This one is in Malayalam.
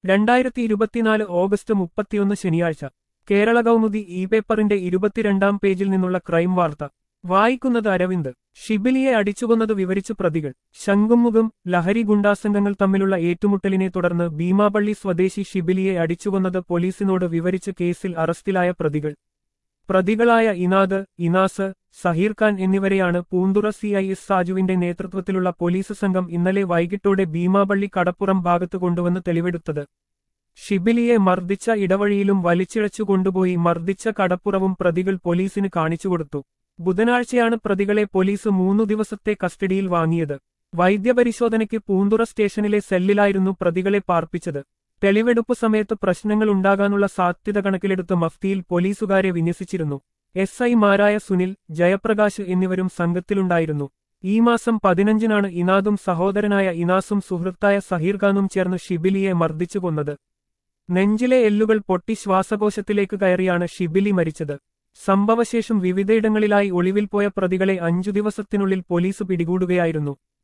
രണ്ടായിരത്തി ഇരുപത്തിനാല് ഓഗസ്റ്റ് മുപ്പത്തിയൊന്ന് ശനിയാഴ്ച കേരള കൗമുദി ഇ പേപ്പറിന്റെ ഇരുപത്തിരണ്ടാം പേജിൽ നിന്നുള്ള ക്രൈം വാർത്ത വായിക്കുന്നത് അരവിന്ദ് ഷിബിലിയെ അടിച്ചുകൊന്നത് വിവരിച്ചു പ്രതികൾ ശംഖുമുഖം ലഹരി ഗുണ്ടാസംഘങ്ങൾ തമ്മിലുള്ള ഏറ്റുമുട്ടലിനെ തുടർന്ന് ഭീമാപള്ളി സ്വദേശി ഷിബിലിയെ അടിച്ചുകൊന്നത് പോലീസിനോട് വിവരിച്ച് കേസിൽ അറസ്റ്റിലായ പ്രതികൾ പ്രതികളായ ഇനാദ് ഇനാസ് സഹീർ ഖാൻ എന്നിവരെയാണ് പൂന്തുറ സി ഐ എസ് സാജുവിന്റെ നേതൃത്വത്തിലുള്ള പോലീസ് സംഘം ഇന്നലെ വൈകിട്ടോടെ ഭീമാപള്ളി കടപ്പുറം ഭാഗത്ത് കൊണ്ടുവന്ന് തെളിവെടുത്തത് ഷിബിലിയെ മർദ്ദിച്ച ഇടവഴിയിലും വലിച്ചിഴച്ചു കൊണ്ടുപോയി മർദ്ദിച്ച കടപ്പുറവും പ്രതികൾ പോലീസിന് കാണിച്ചുകൊടുത്തു ബുധനാഴ്ചയാണ് പ്രതികളെ പോലീസ് മൂന്നു ദിവസത്തെ കസ്റ്റഡിയിൽ വാങ്ങിയത് വൈദ്യപരിശോധനയ്ക്ക് പൂന്തുറ സ്റ്റേഷനിലെ സെല്ലിലായിരുന്നു പ്രതികളെ പാർപ്പിച്ചത് തെളിവെടുപ്പ് സമയത്ത് പ്രശ്നങ്ങൾ ഉണ്ടാകാനുള്ള സാധ്യത കണക്കിലെടുത്ത് മഫ്തിയിൽ പോലീസുകാരെ വിന്യസിച്ചിരുന്നു എസ് ഐമാരായ സുനിൽ ജയപ്രകാശ് എന്നിവരും സംഘത്തിലുണ്ടായിരുന്നു ഈ മാസം പതിനഞ്ചിനാണ് ഇനാദും സഹോദരനായ ഇനാസും സുഹൃത്തായ സഹീർ ഖാനും ചേർന്ന് ഷിബിലിയെ മർദ്ദിച്ചു കൊന്നത് നെഞ്ചിലെ എല്ലുകൾ പൊട്ടി ശ്വാസകോശത്തിലേക്ക് കയറിയാണ് ഷിബിലി മരിച്ചത് സംഭവശേഷം വിവിധയിടങ്ങളിലായി ഒളിവിൽ പോയ പ്രതികളെ അഞ്ചു ദിവസത്തിനുള്ളിൽ പോലീസ് പിടികൂടുകയായിരുന്നു